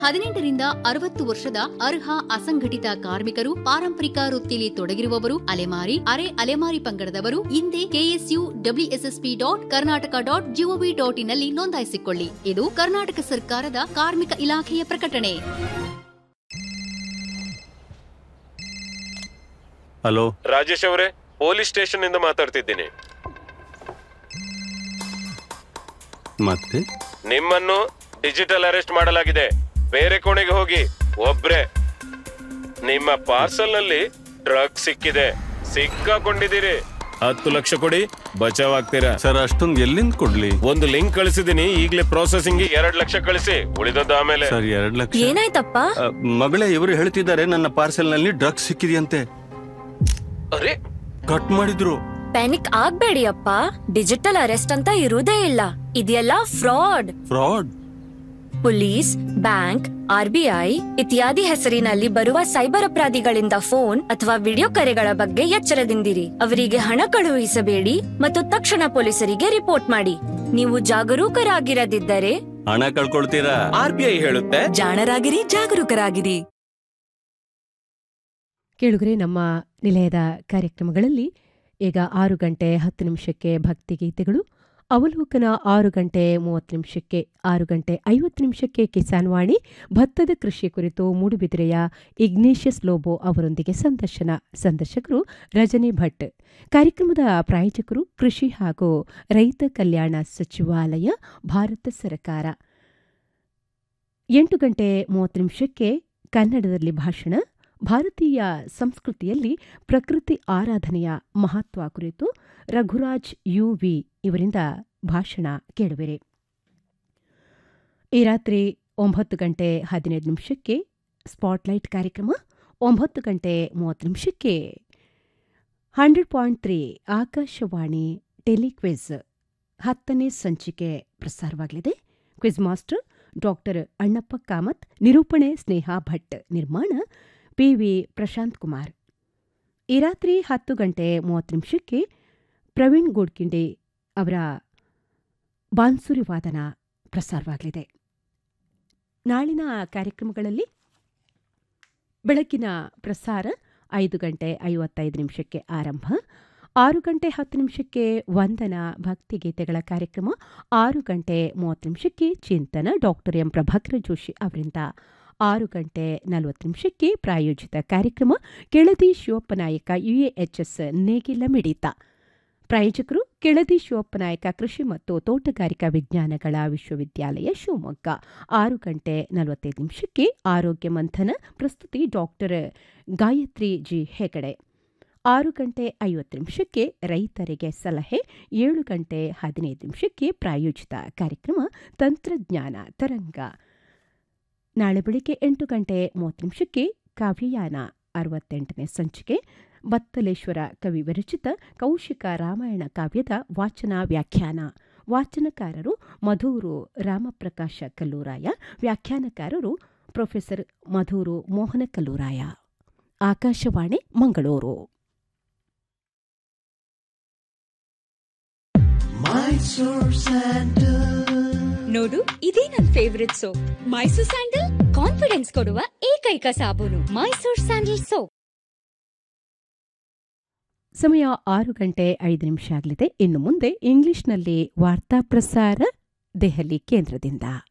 ಹದಿನೆಂಟರಿಂದ ಅರವತ್ತು ವರ್ಷದ ಅರ್ಹ ಅಸಂಘಟಿತ ಕಾರ್ಮಿಕರು ಪಾರಂಪರಿಕ ವೃತ್ತಿಲಿ ತೊಡಗಿರುವವರು ಅಲೆಮಾರಿ ಅರೆ ಅಲೆಮಾರಿ ಪಂಗಡದವರು ಹಿಂದೆ KSU WSSP dot Karnataka dot GOV dot ಇನ್ನಲ್ಲಿ ನೋಂದಾಯಿಸಿಕೊಳ್ಳಿ ಇದು ಕರ್ನಾಟಕ ಸರ್ಕಾರದ ಕಾರ್ಮಿಕ ಇಲಾಖೆಯ ಪ್ರಕಟಣೆ ಹಲೋ ರಾಜೇಶ್ ಅವರೇ ಪೊಲೀಸ್ ಸ್ಟೇಷನ್ ಇಂದ ಮಾತಾಡ್ತಿದ್ದೀನಿ ಮತ್ತೆ ನಿಮ್ಮನ್ನು ಡಿಜಿಟಲ್ ಅರೆಸ್ಟ್ ಮಾಡಲಾಗಿದೆ ಬೇರೆ ಕೋಣೆಗೆ ಹೋಗಿ ಒಬ್ರೆ ನಿಮ್ಮ ಪಾರ್ಸಲ್ ನಲ್ಲಿ ಡ್ರಗ್ ಸಿಕ್ಕಿದೆ ಸಿಕ್ಕಾಕೊಂಡಿದ್ದೀರಿ ಹತ್ತು ಲಕ್ಷ ಕೊಡಿ ಬಚಾವ್ ಆಗ್ತೀರಾ ಸರ್ ಅಷ್ಟೊಂದು ಎಲ್ಲಿಂದ ಕೊಡ್ಲಿ ಒಂದು ಲಿಂಕ್ ಕಳಿಸಿದೀನಿ ಈಗಲೇ ಪ್ರೊಸೆಸಿಂಗ್ ಎರಡ್ ಲಕ್ಷ ಕಳಿಸಿ ಉಳಿದದ್ದು ಆಮೇಲೆ ಸರ್ ಎರಡ್ ಲಕ್ಷ ಏನಾಯ್ತಪ್ಪ ಅ, ಮಗಳೇ ಇವರು ಹೇಳ್ತಿದ್ದಾರೆ ನನ್ನ ಪಾರ್ಸೆಲ್ ನಲ್ಲಿ ಡ್ರಗ್ಸ್ ಸಿಕ್ಕಿದೆಯಂತೆ ಅರೆ ಕಟ್ ಮಾಡಿದ್ರು ಪ್ಯಾನಿಕ್ ಆಗ್ಬೇಡಿ ಅಪ್ಪ ಡಿಜಿಟಲ್ ಅರೆಸ್ಟ್ ಅಂತ ಇರುವುದೇ ಇಲ್ಲ ಇದೆಲ್ಲ fraud fraud police bank RBI ಇತ್ಯಾದಿ ಹೆಸರಿನಲ್ಲಿ ಬರುವ ಸೈಬರ್ ಅಪರಾಧಿಗಳಿಂದ ಫೋನ್ ಅಥವಾ ವಿಡಿಯೋ ಕರೆಗಳ ಬಗ್ಗೆ ಎಚ್ಚರದಿಂದಿರಿ ಅವರಿಗೆ ಹಣ ಕಳುಹಿಸಬೇಡಿ ಮತ್ತು ತಕ್ಷಣ ಪೊಲೀಸರಿಗೆ ರಿಪೋರ್ಟ್ ಮಾಡಿ ನೀವು ಜಾಗರೂಕರಾಗಿರದಿದ್ದರೆ ಹಣ ಕಳ್ಕೊಳ್ತೀರಾ ಆರ್ ಬಿ ಐ ಹೇಳುತ್ತೆ ಜಾಣರಾಗಿರಿ ಜಾಗರೂಕರಾಗಿರಿ ಕೇಳುಗರೆ ನಮ್ಮ ನಿಲಯದ ಕಾರ್ಯಕ್ರಮಗಳಲ್ಲಿ ಈಗ ಆರು ಗಂಟೆ ಹತ್ತು ನಿಮಿಷಕ್ಕೆ ಭಕ್ತಿಗೀತೆಗಳು ಅವಲೋಕನ ಆರು ಗಂಟೆ ಮೂವತ್ತು ನಿಮಿಷಕ್ಕೆ ಆರು ಗಂಟೆ ಐವತ್ತು ನಿಮಿಷಕ್ಕೆ ಕಿಸಾನ್ ವಾಣಿ ಭತ್ತದ ಕೃಷಿ ಕುರಿತು ಮೂಡುಬಿದಿರೆಯ ಇಗ್ನೇಷಿಯಸ್ ಲೋಬೋ ಅವರೊಂದಿಗೆ ಸಂದರ್ಶನ ಸಂದರ್ಶಕರು ರಜನಿ ಭಟ್ ಕಾರ್ಯಕ್ರಮದ ಪ್ರಾಯೋಜಕರು ಕೃಷಿ ಹಾಗೂ ರೈತ ಕಲ್ಯಾಣ ಸಚಿವಾಲಯ ಭಾರತ ಸರ್ಕಾರ ಎಂಟು ಗಂಟೆ ಮೂವತ್ತು ನಿಮಿಷಕ್ಕೆ ಕನ್ನಡದಲ್ಲಿ ಭಾಷಣ ಭಾರತೀಯ ಸಂಸ್ಕೃತಿಯಲ್ಲಿ ಪ್ರಕೃತಿ ಆರಾಧನೆಯ ಮಹತ್ವ ಕುರಿತು ರಘುರಾಜ್ ಯು ವಿ ಇವರಿಂದ ಭಾಷಣ ಕೇಳುವಿರಿ ಈ ರಾತ್ರಿ ಒಂಬತ್ತು ಗಂಟೆ ಹದಿನೈದು ನಿಮಿಷಕ್ಕೆ ಸ್ಪಾಟ್ಲೈಟ್ ಕಾರ್ಯಕ್ರಮ ಒಂಬತ್ತು ಗಂಟೆ ಮೂವತ್ತು ನಿಮಿಷಕ್ಕೆ hundred point three Akashvani telequiz ಹತ್ತನೇ ಸಂಚಿಕೆ ಪ್ರಸಾರವಾಗಲಿದೆ quiz master doctor Annappa Kamath ನಿರೂಪಣೆ ಸ್ನೇಹಾ ಭಟ್ ನಿರ್ಮಾಣ ಪಿವಿ ಪ್ರಶಾಂತ್ ಕುಮಾರ್ ಈ ರಾತ್ರಿ ಹತ್ತು ಗಂಟೆ ಮೂವತ್ತು ನಿಮಿಷಕ್ಕೆ ಪ್ರವೀಣ್ ಗೋಡ್ಕಿಂಡೆ ಅವರ ಬಾನ್ಸುರಿ ವಾದನ ಪ್ರಸಾರವಾಗಲಿದೆ ನಾಳಿನ ಕಾರ್ಯಕ್ರಮಗಳಲ್ಲಿ ಬೆಳಕಿನ ಪ್ರಸಾರ ಐದು ಗಂಟೆ ಐವತ್ತೈದು ನಿಮಿಷಕ್ಕೆ ಆರಂಭ ಆರು ಗಂಟೆ ಹತ್ತು ನಿಮಿಷಕ್ಕೆ ವಂದನ ಭಕ್ತಿಗೀತೆಗಳ ಕಾರ್ಯಕ್ರಮ ಆರು ಗಂಟೆ ಮೂವತ್ತು ನಿಮಿಷಕ್ಕೆ ಚಿಂತನ ಡಾಕ್ಟರ್ ಎಂ ಪ್ರಭಾಕರ ಜೋಶಿ ಅವರಿಂದ ಆರು ಗಂಟೆ ನಲವತ್ತು ನಿಮಿಷಕ್ಕೆ ಪ್ರಾಯೋಜಿತ ಕಾರ್ಯಕ್ರಮ ಕೆಳದಿ ಶಿವಪ್ಪನಾಯಕ ಯುಎಎಚ್ಎಸ್ ನೇಗಿಲ ಮಿಡಿತ ಪ್ರಾಯೋಜಕರು ಕೆಳದಿ ಶಿವಪ್ಪನಾಯಕ ಕೃಷಿ ಮತ್ತು ತೋಟಗಾರಿಕಾ ವಿಜ್ಞಾನಗಳ ವಿಶ್ವವಿದ್ಯಾಲಯ ಶಿವಮೊಗ್ಗ ಆರು ಗಂಟೆ ನಲವತ್ತೈದು ನಿಮಿಷಕ್ಕೆ ಆರೋಗ್ಯ ಮಂಥನ ಪ್ರಸ್ತುತಿ ಡಾಕ್ಟರ್ ಗಾಯತ್ರಿ ಜಿ ಹೆಗಡೆ ಆರು ಗಂಟೆ ಐವತ್ತು ನಿಮಿಷಕ್ಕೆ ರೈತರಿಗೆ ಸಲಹೆ ಏಳು ಗಂಟೆ ಹದಿನೈದು ನಿಮಿಷಕ್ಕೆ ಪ್ರಾಯೋಜಿತ ಕಾರ್ಯಕ್ರಮ ತಂತ್ರಜ್ಞಾನ ತರಂಗ ನಾಳೆ ಬೆಳಿಗ್ಗೆ ಎಂಟು ಗಂಟೆ ಮೂವತ್ತು ನಿಮಿಷಕ್ಕೆ ಕಾವ್ಯಯಾನ ಅರವತ್ತೆಂಟನೇ ಸಂಚಿಕೆ ಬತ್ತಲೇಶ್ವರ ಕವಿ ವಿರಚಿತ ಕೌಶಿಕ ರಾಮಾಯಣ ಕಾವ್ಯದ ವಾಚನ ವ್ಯಾಖ್ಯಾನ ವಾಚನಕಾರರು ಮಧೂರು ರಾಮಪ್ರಕಾಶ ಕಲ್ಲೂರಾಯ ವ್ಯಾಖ್ಯಾನಕಾರರು ಪ್ರೊಫೆಸರ್ ಮಧೂರು ಮೋಹನ ಕಲ್ಲೂರಾಯ ಆಕಾಶವಾಣಿ ಮಂಗಳೂರು ನೋಡು ಇದೇ ನನ್ favourite soap Mysore sandal confidence ಕೊಡುವ ಏಕೈಕ ಸಾಬೂನು ಮೈಸೂರ್ ಸ್ಯಾಂಡಲ್ ಸೋಪ್ ಸಮಯ ಆರು ಗಂಟೆ ಐದು ನಿಮಿಷ ಆಗಲಿದೆ ಇನ್ನು ಮುಂದೆ ಇಂಗ್ಲಿಷ್ನಲ್ಲಿ ವಾರ್ತಾ ಪ್ರಸಾರ ದೆಹಲಿ ಕೇಂದ್ರದಿಂದ